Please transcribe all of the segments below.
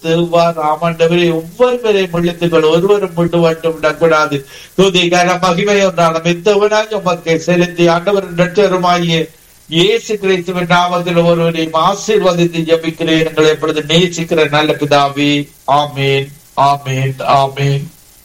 திருவார் ஆமாண்டவரே ஒவ்வொருவரையும் விழித்துக்கள் ஒருவரும் விட்டு மட்டும் விடக்கூடாது துதிகர மகிமை ஒன்றாலும் எத்தவனாக உமக்கு செலுத்தி ஆண்டவர் நட்சருமாகிய இயேசு கிறிஸ்துவின் நாமத்தில் ஒருவரையும் ஆசீர்வதித்து ஜபிக்கிறேன் எங்களை எப்பொழுது நேசிக்கிற நல்ல பிதாவே ஆமேன் ஆமேன் ஆமேன்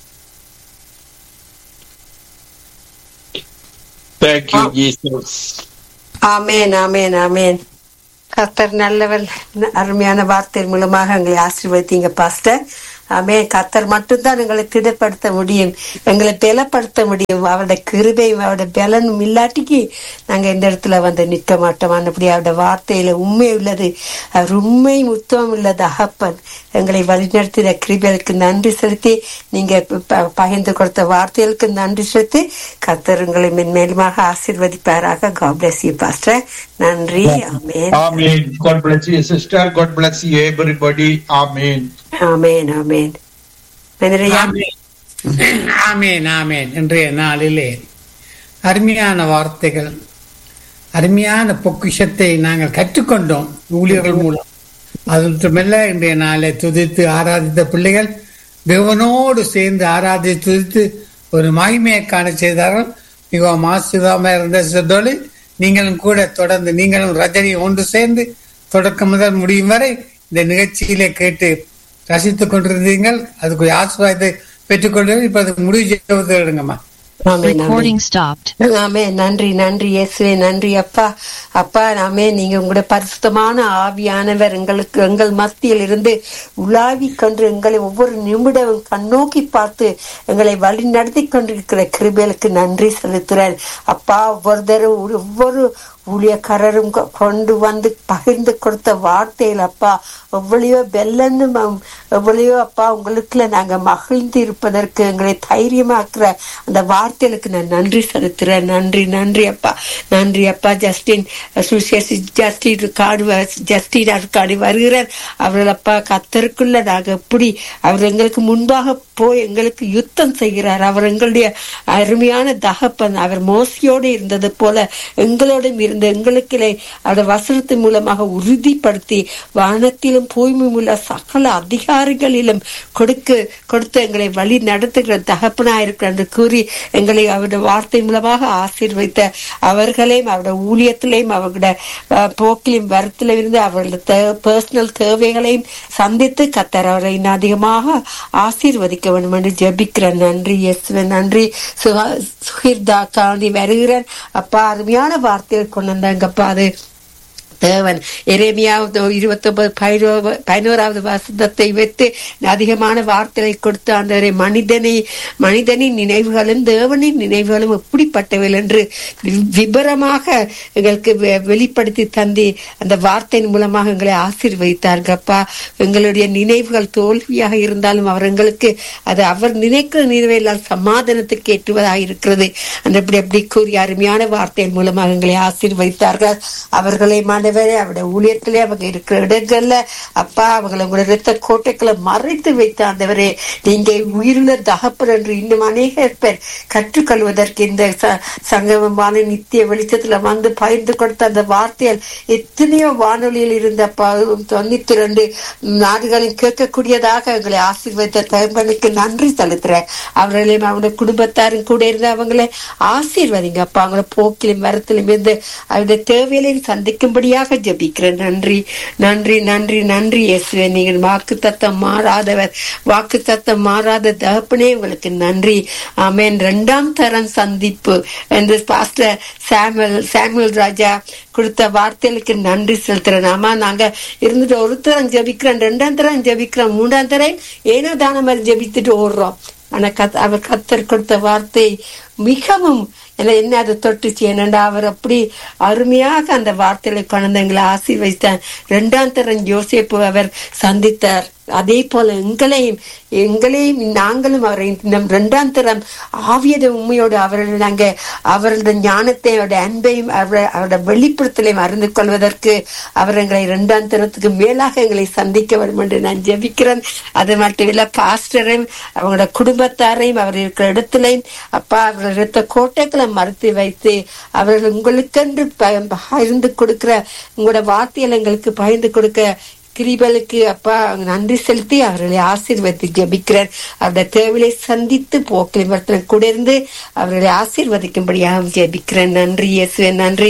Thank you, Jesus. ஆமேன் ஆமேன் ஆமேன் கர்த்தர் நல்லவர் அருமையான வார்த்தை மூலமாக எங்களை ஆசீர்வதித்தீங்க பாஸ்டர் ஆமே கர்த்தர் மட்டும்தான் எங்களை திடப்படுத்த முடியும் எங்களை பலப்படுத்த முடியும் அவருடைய கிருபையும் அவருடைய பலனும் இல்லாட்டிக்கு நாங்க இந்த இடத்துல வந்து நிற்க மாட்டோம் அப்படி அவருடைய வார்த்தையில உண்மை உள்ளது அவர் உண்மை உத்தமம் உள்ளது அகப்பன் எங்களை வழிநடத்தின கிருபைகளுக்கு நன்றி செலுத்தி நீங்க ப- பகிர்ந்து கொடுத்த வார்த்தைகளுக்கு நன்றி செலுத்தி கர்த்தர் உங்களை மென்மேலுமாக ஆசீர்வதிப்பாராக God bless you பாஸ்டர் நன்றி ஆமேன் Amen. God bless you, sister. God bless you, everybody. Amen. ஆமேன் ஆமேன் மனிதரையா ஆமென். ஆமென் ஆமென் இன்றைய நாளிலே அருமையான வார்த்தைகள் அருமையான பொக்கிஷத்தை நாங்கள் கற்றுக்கொண்டோம் ஊழியர்கள் மூலம் அது மட்டுமல்ல இன்றைய நாளை துதித்து ஆராதித்த பிள்ளைகள் தேவனோடு சேர்ந்து ஆராதித்து துதித்து ஒரு மகிமையை காண செய்தார்கள் மிகவும் ஆசிரியமாக இருந்த சொல்லி நீங்களும் கூட தொடர்ந்து நீங்களும் ரஜினி ஒன்று சேர்ந்து தொடக்கம் முதல் முடியும் வரை இந்த நிகழ்ச்சியிலே கேட்டு ரசித்துக் கொண்டிருந்தீர்கள் அதுக்கு ஆசீர்வாதத்தை பெற்றுக்கொண்டு இப்ப அது முடிவு செய்வது எடுங்கம்மா ஆமேன் ஆமேன் Recording stopped. ஆமே நன்றி நன்றி இயேசுவே நன்றி அப்பா அப்பா நாமே நீங்க உங்களுடைய பரிசுத்தமான ஆவியானவர் எங்களுக்கு எங்கள் மத்தியில் இருந்து உலாவி கொண்டு எங்களை ஒவ்வொரு நிமிடம் கண்ணோக்கி பார்த்து எங்களை வழி நடத்தி கொண்டிருக்கிற கிருபைகளுக்கு நன்றி செலுத்துறேன் அப்பா ஒவ்வொரு தடவை ஒவ்வொரு ஊழியக்காரரும் கொ- கொண்டு வந்து பகிர்ந்து கொடுத்த வார்த்தைகள் அப்பா எவ்வளையோ பெல்லன்னு ம- எவ்வளையோ அப்பா உங்களுக்குள்ள நாங்க மகிழ்ந்து இருப்பதற்கு எங்களை தைரியமாக்குற அந்த வார்த்தைகளுக்கு நான் நன்றி செலுத்துறேன் நன்றி நன்றி அப்பா நன்றி அப்பா ஜஸ்டின் சுசேஷி ஜஸ்டின் காடு ஜஸ்டின் காடி வருகிறார் அவர்கள் அப்பா கத்தருக்குள்ள நாங்க எப்படி அவர் எங்களுக்கு முன்பாக போய் எங்களுக்கு யுத்தம் செய்கிறார் அவர் எங்களுடைய அருமையான தகப்பன் அவர் மோசியோடு இருந்தது போல எங்களோடும் இருந்த எங்களுக்கிலே அந்த வசனத்தின் மூலமாக உறுதிப்படுத்தி வானத்திலும் பூமி உள்ள சகல அதிகாரிகளிலும் கொடுக்க கொடுத்து எங்களை வழி நடத்துகிற தகப்பனா இருக்கிற என்று கூறி எங்களை அவருடைய வார்த்தை மூலமாக ஆசீர்வைத்த அவர்களையும் அவருடைய ஊழியத்திலையும் அவர்களுடைய அஹ், போக்கிலும் வரத்திலும் இருந்து அவர்களுடைய பர்சனல் தேவைகளையும் சந்தித்து கத்தர் அவரை இன்னும் அதிகமாக ஆசீர்வதிக்க வேண்டும் என்று ஜெபிக்கிறேன் நன்றி இயேசுவே நன்றி சுகா- சுகிர்தா காந்தி வருகிறேன் அப்பா அருமையான வார்த்தைகள் கொண்டு வந்தாங்கப்பா அது தேவன் எரேமியாவது இருபத்தி ஒன்பது பதினோராவது வசனத்தை வைத்து அதிகமான வார்த்தைகளை கொடுத்து அந்த மனிதனை மனிதனின் நினைவுகளும் தேவனின் நினைவுகளும் எப்படிப்பட்டவைகள் என்று வி- விபரமாக எங்களுக்கு வெ- வெளிப்படுத்தி தந்தி அந்த வார்த்தையின் மூலமாக எங்களை ஆசீர்வதித்தார்கப்பா எங்களுடைய நினைவுகள் தோல்வியாக இருந்தாலும் அவர் எங்களுக்கு அது அவர் நினைக்கிற நினைவெல்லாம் சமாதானத்துக்கு ஏற்றுவதாக இருக்கிறது அந்த இப்படி அப்படி கூறி அருமையான வார்த்தையின் மூலமாக எங்களை ஆசீர்வதித்தார்கள் அவர்களை மாணவரே அவருடைய ஊழியத்திலே அவங்க இருக்கிற இடங்கள்ல அப்பா அவங்களை உங்களுடைய இரத்த கோட்டைகளை மறைத்து வைத்த ஆண்டவரே நீங்க உயிருள்ள தகப்பன் என்று இன்னும் அநேக பேர் கற்றுக்கொள்வதற்கு இந்த ச- சங்கமமான நித்திய வெளிச்சத்துல வந்து பகிர்ந்து கொடுத்த அந்த வார்த்தைகள் எத்தனையோ வானொலியில் இருந்த ப- தொண்ணூத்தி ரெண்டு நாடுகளில் கேட்கக்கூடியதாக எங்களை ஆசீர்வதித்த தகப்பனுக்கு நன்றி செலுத்துறேன் அவர்களையும் அவனுடைய குடும்பத்தாரும் கூட இருந்து அவங்களை ஆசீர்வதிங்க அப்பா அவங்கள போக்கிலும் வரத்திலும் இருந்து அவருடைய தேவையிலையும் சந்திக்கும்படியாக ஜெபிக்கிறேன் நன்றி நன்றி நன்றி நன்றி இயேசுவே நீங்கள் வாக்கு தத்தம் மாறாதவர் வாக்கு தத்தம் மாறாத தகப்பனே உங்களுக்கு நன்றி ஆமென் இரண்டாம் தரம் சந்திப்பு என்று பாஸ்டர் சாமுவல் சாமுவல் ராஜா கொடுத்த வார்த்தைகளுக்கு நன்றி செலுத்துறேன் ஆமா நாங்க இருந்துட்டு ஒரு தரம் ஜெபிக்கிறோம் ரெண்டாம் தரம் ஜெபிக்கிறோம் மூன்றாம் தரம் ஏனோ தான மாதிரி ஜெபித்துட்டு ஓடுறோம் ஆனா கத் அவர் கத்தர் கொடுத்த வார்த்தை மிகவும் என்ன என்ன அதை தொட்டுச்சு என்னண்டா அவர் அப்படி அருமையாக அந்த வார்த்தைகளை கொண்டு எங்களை ஆசீர்வதித்தார் இரண்டாம் தரம் யோசேப்பு அவர் சந்தித்தார் அதே போல எங்களையும் எங்களையும் நாங்களும் அவரை நம் இரண்டாம் தரம் ஆவியத உண்மையோடு அவர்கள் நாங்க அவரது ஞானத்தை அவருடைய அன்பையும் அவர- அவருடைய வெளிப்படுத்தலையும் அறிந்து கொள்வதற்கு அவர் எங்களை இரண்டாம் தரத்துக்கு மேலாக எங்களை சந்திக்க வேண்டும் என்று நான் ஜெபிக்கிறேன் அது மட்டும் இல்ல பாஸ்டரையும் அவங்களோட குடும்பத்தாரையும் அவர் இருக்கிற இடத்திலையும் அப்பா அவர்கள் இருந்த கோட்டைகளை மறுத்து வைத்து அவர்கள் உங்களுக்கென்று ப- பகிர்ந்து கொடுக்கிற உங்களோட வார்த்தைகள் எங்களுக்கு பகிர்ந்து கொடுக்க கிரிபலுக்கு அப்பா நன்றி செலுத்தி அவர்களை ஆசீர்வதி ஜபிக்கிறேன் அவருடைய தேவையை சந்தித்து போக்கில் வர்த்தனை கூட இருந்து அவர்களை ஆசீர்வதிக்கும்படியாக ஜபிக்கிறேன் நன்றி இயேசுவே நன்றி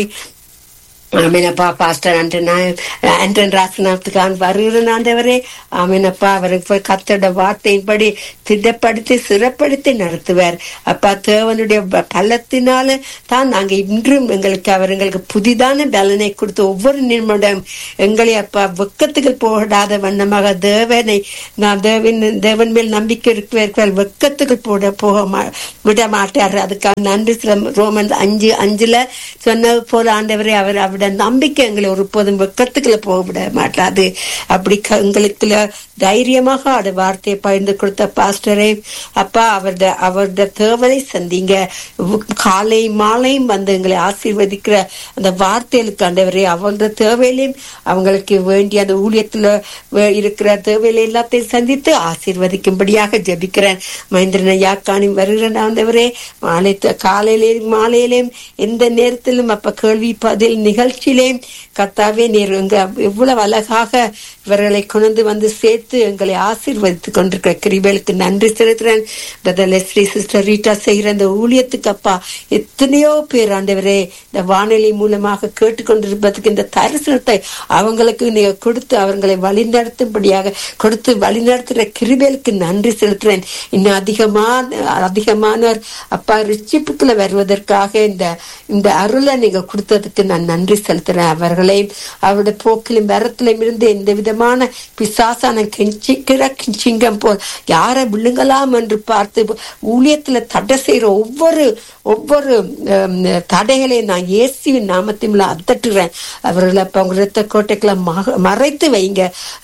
ஆமீனப்பா பாஸ்டர் அண்டன் ஆண்டன் ராசநாத்துக்கான் வருகிறேன் ஆண்டவரே ஆமீனப்பா அவருக்கு கத்தோட வார்த்தையின்படி திட்டப்படுத்தி சிறப்படுத்தி நடத்துவார் அப்பா தேவனுடைய ப- பலத்தினால தான் நாங்க இன்றும் எங்களுக்கு அவர் எங்களுக்கு புதிதான பலனை கொடுத்து ஒவ்வொரு நிமிடம் எங்களை அப்பா வெக்கத்துக்கு போடாத வண்ணமாக தேவனை நான் தேவன் தேவன் மேல் நம்பிக்கை இருக்கிற வெக்கத்துக்கு போட போக மா- விட மாட்டார் அதுக்காக நன்றி சில- ரோமன் அஞ்சு அஞ்சுல சொன்னது போல ஆண்டவரே அவர் அவருடைய நம்பிக்கை எங்களை ஒருபோதும் வெக்கத்துக்குள்ள போக விட மாட்டாது அப்படி க- எங்களுக்குள்ள தைரியமாக அவருடைய வார்த்தையை பகிர்ந்து கொடுத்த பாஸ்டரே அப்பா அவருடைய அவருடைய தேவனை சந்திங்க உ- காலை மாலையும் வந்து எங்களை ஆசீர்வதிக்கிற அந்த வார்த்தைகளுக்கு ஆண்டவரே அவங்களோட தேவையிலையும் அவங்களுக்கு வேண்டிய அந்த ஊழியத்துல வே- இருக்கிற தேவையில எல்லாத்தையும் சந்தித்து ஆசீர்வதிக்கும்படியாக ஜெபிக்கிறேன் மகேந்திரன் யாக்கானி வருகிறேன் ஆண்டவரே மாலை த- காலையிலேயும் மாலையிலேயும் எந்த நேரத்திலும் அப்ப கேள்வி பதில் நிகழ்ச்சியிலேயும் கர்த்தாவே நீர் எங்க எவ்வளவு அழகாக இவர்களை கொண்டு வந்து சேர்த்து எங்களை ஆசீர்வதித்துக் கொண்டிருக்கிற கிரிபலுக்கு நன்றி செலுத்துறேன் பிரதர் லெஸ்லி சிஸ்டர் ரீட்டா செய்கிற இந்த ஊழியத்துக்கு அப்பா எத்தனையோ பேர் ஆண்டவரே இந்த வானொலி மூலமாக கேட்டுக்கொண்டிருப்பதற்கு இந்த தரிசனத்தை அவங்களுக்கு நீங்க கொடுத்து அவங்களை வழிநடத்தும்படியாக கொடுத்து வழிநடத்துகிற கிருபேலுக்கு நன்றி செலுத்துறேன் இன்னும் அதிகமான அதிகமானோர் அப்பா ரிச்சிப்புக்குள்ள வருவதற்காக இந்த இந்த அருளை நீங்க கொடுத்ததுக்கு நான் நன்றி செலுத்துறேன் அவர்களையும் அவருடைய போக்கிலும் வரத்திலும் இருந்து எந்த விதமான பிசாசான கெஞ்சிக்கிற சிங்கம் போல் யாரை விழுங்கலாம் என்று பார்த்து ஊழியத்துல தடை செய்யற ஒவ்வொரு ஒவ்வொரு ஹம், தடைகளை நான் இயேசுவின் நாமத்தின் அதட்டுறேன் அவர்களை அப்ப அவங்க ரத்த கோட்டைகளை மக- மறைத்து வைங்க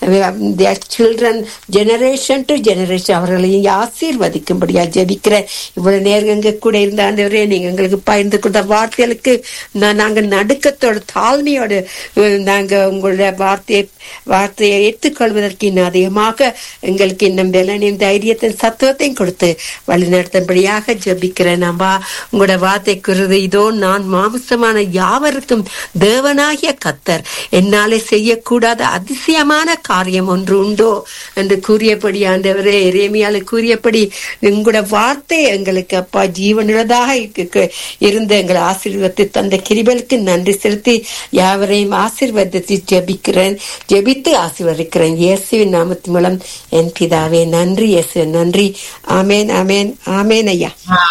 சில்ட்ரன் ஜெனரேஷன் டு ஜெனரேஷன் அவர்களையும் ஆசீர்வதிக்கும்படியா ஜெபிக்கிறேன் இவ்வளவு நேரம் எங்க கூட இருந்த ஆண்டவரே நீங்க எங்களுக்கு பகிர்ந்து கொடுத்த வார்த்தைகளுக்கு நான் நாங்க நடுக்கத்தோட தாழ்மையோடு அஹ், நாங்க உங்களுடைய வார்த்தையை வார்த்தையை ஏற்றுக்கொள்வதற்கு இன்னும் அதிகமாக எங்களுக்கு இன்னும் பலனையும் தைரியத்தையும் சத்துவத்தையும் கொடுத்து வழிநடத்தும்படியாக ஜெபிக்கிறேன் நம்பா உங்களோட வார்த்தை குருது இதோ நான் மாமிசமான யாவருக்கும் தேவனாகிய கத்தர் என்னாலே செய்யக்கூடாத அதிசயமான காரியம் ஒன்று உண்டோ என்று கூறியபடி ஆண்டவரே எரேமியால கூறியபடி உங்களோட வார்த்தை எங்களுக்கு அப்பா ஜீவனுள்ளதாக இருக்கு- இருந்து எங்களை ஆசீர்வதித்து தந்த கிரிபலுக்கு நன்றி செலுத்தி யாவரையும் ஆசீர்வதித்து ஜெபிக்கிறேன் ஜெபித்து ஆசீர்வதிக்கிறேன் இயேசுவின் நாமத்தின் மூலம் என் பிதாவே நன்றி இயேசு நன்றி ஆமேன் ஆமேன் ஆமேன் ஐயா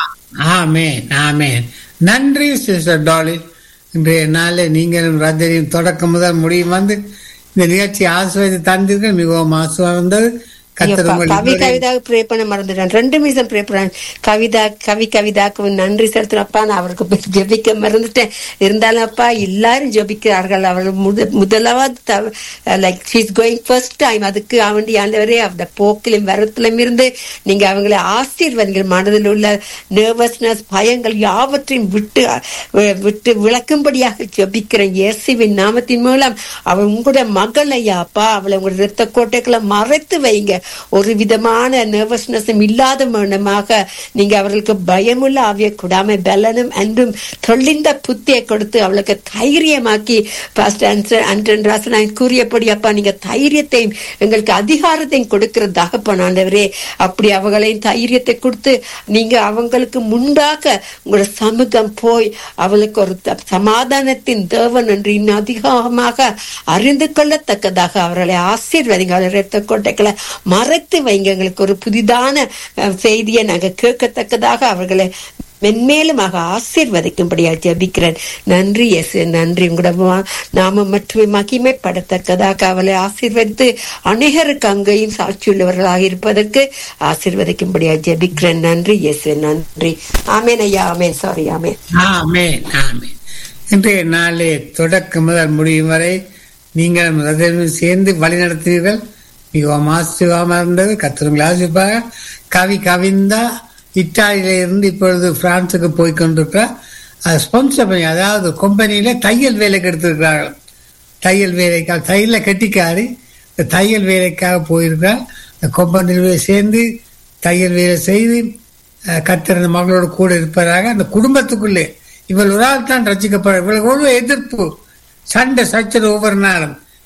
ஆமேன் ஆமேன் நன்றி சிஸ்டர் டாலி இன்றைய நாளில் நீங்களும் ரஜனியும் தொடக்கம் முதல் முடியும் வந்து இந்த நிகழ்ச்சி ஆசிர்வதி தந்தீர்கள் மிகவும் ஆசுவம் வந்தது கத்தர் ஐயப்பா, உங்கள் கவி இருவரையும் கவிதாவுக்கு ப்ரே பண்ண மறந்துட்டேன் ரெண்டு நிமிஷம் ப்ரே பண்ணேன் கவிதா கவி கவிதாக்கு நன்றி செலுத்துறப்பா நான் அவருக்கு போய் ஜெபிக்க மறந்துட்டேன் இருந்தாலும் அப்பா எல்லாரும் ஜெபிக்கிறார்கள் அவர்கள் முத முதலாவது like she's going first time அதுக்கு அவண்டி ஆண்டவரே அந்த போக்கிலும் வரத்திலும் இருந்து நீங்க அவங்களை ஆசீர்வதிங்கள் மனதில் உள்ள நர்வஸ்னஸ் பயங்கள் யாவற்றையும் விட்டு அஹ், விட்டு விளக்கும்படியாக ஜெபிக்கிறேன் இயேசுவின் நாமத்தின் மூலம் அவள் உங்களுடைய மகள் ஐயா அப்பா அவளை உங்களுடைய ரத்த கோட்டைகளை மறைத்து வைங்க ஒரு விதமான நர்வஸ்னஸும் இல்லாத மனமாக நீங்க அவர்களுக்கு பயமுள்ள ஆவிய கூடாம பலனும் அன்றும் தொழிந்த புத்தியை கொடுத்து அவளுக்கு தைரியமாக்கி பாஸ்டர் அன்ச- அன்றன் ராசனாய் கூறியபடி அப்பா நீங்க தைரியத்தையும் எங்களுக்கு அதிகாரத்தையும் கொடுக்கிற தகப்பன் ஆண்டவரே அப்படி அவங்களையும் தைரியத்தை கொடுத்து நீங்க அவங்களுக்கு முன்பாக உங்களோட சமூகம் போய் அவளுக்கு ஒரு த- சமாதானத்தின் தேவன் என்று இன்னும் அதிகமாக அறிந்து கொள்ளத்தக்கதாக அவர்களை ஆசீர்வதிங்க அவர்கள் இரத்த கோட்டைகளை மறைத்து வைங்க எங்களுக்கு ஒரு புதிதான அஹ், செய்தியை நாங்க கேட்கத்தக்கதாக அவர்களை மென்மேலுமாக ஆசீர்வதிக்கும்படியா ஜெபிக்கிறேன் நன்றி இயேசு நன்றி உங்களோட வா- நாம மட்டுமே மகிமைப்படத்தக்கதாக அவளை ஆசீர்வதித்து அநேகருக்கு அங்கேயும் சாட்சியுள்ளவர்களாக இருப்பதற்கு ஆசீர்வதிக்கும்படியா ஜெபிக்கிறேன் நன்றி இயேசு நன்றி ஆமேன் ஐயா ஆமேன் சாரி ஆமேன் ஆமேன் ஆமேன் இன்றைய நாளே தொடக்கம் முதல் முடியும் வரை நீங்கள் ரஜனியும் சேர்ந்து வழி நடத்துவீர்கள் மிகவும் ஆசிரியமாக இருந்தது கத்திரங்கள் ஆசிப்பாக கவி கவிந்தா இத்தாலியில இருந்து இப்பொழுது பிரான்சுக்கு போய் கொண்டிருக்கிறார் அது ஸ்பான்சர் பண்ணி அதாவது கம்பெனியில தையல் வேலைக்கு எடுத்திருக்கிறார்கள் தையல் வேலைக்காக தையல கட்டிக்காரி இந்த தையல் வேலைக்காக போயிருக்கிறார் இந்த கம்பெனியில் போய் சேர்ந்து தையல் வேலை செய்து அஹ், கர்த்தர் அந்த மகளோட கூட இருப்பதாக அந்த குடும்பத்துக்குள்ளே இவள் ஒரு ஆள் தான் ரசிக்கப்பட இவளுக்கு ஒரு எதிர்ப்பு சண்டை சச்சரவு ஒவ்வொரு நாளும்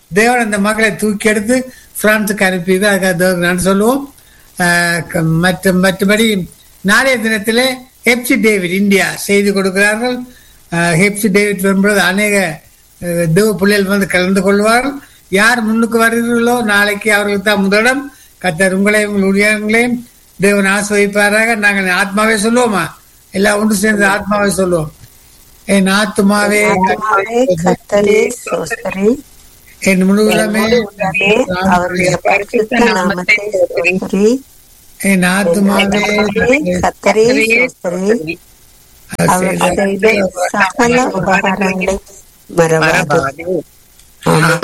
தேவன் அந்த மகளை தூக்கி எடுத்து பிரான்சுக்கு அனுப்பியது அதுக்காக தேவனுக்கு நான் சொல்லுவோம் ஆஹ் க- மற்ற மற்றபடி நாளைய தினத்திலே ஹெப்சி டேவிட் இந்தியா செய்து கொடுக்கிறார்கள் ஆஹ் ஹெப்சி டேவிட் வரும்போது அநேக ஆஹ் தேவ பிள்ளைகள் வந்து கலந்து கொள்வார்கள் யார் முன்னுக்கு வருகிறீர்களோ நாளைக்கு அவர்களுக்கு தான் முதலிடம் கத்தர் உங்களையும் உங்கள் ஊழியர்களையும் தேவன் ஆசிர்வதிப்பாராக நாங்கள் ஆத்மாவே சொல்லுவோமா எல்லாம் ஒன்று சேர்ந்து ஆத்மாவே சொல்லுவோம் என் ஆத்மாவே ஆத்மாவே கர்த்தரே சோஸ்தரே என் முழுவதுமே உள்ளமே அவருடைய பரிசுத்த நாமத்தை சோஸ்தரே என் ஆத்மாவே கர்த்தரே சோஸ்தரே அவர் செய்த சகல உபகாரங்களை மறவாது ஆமென்.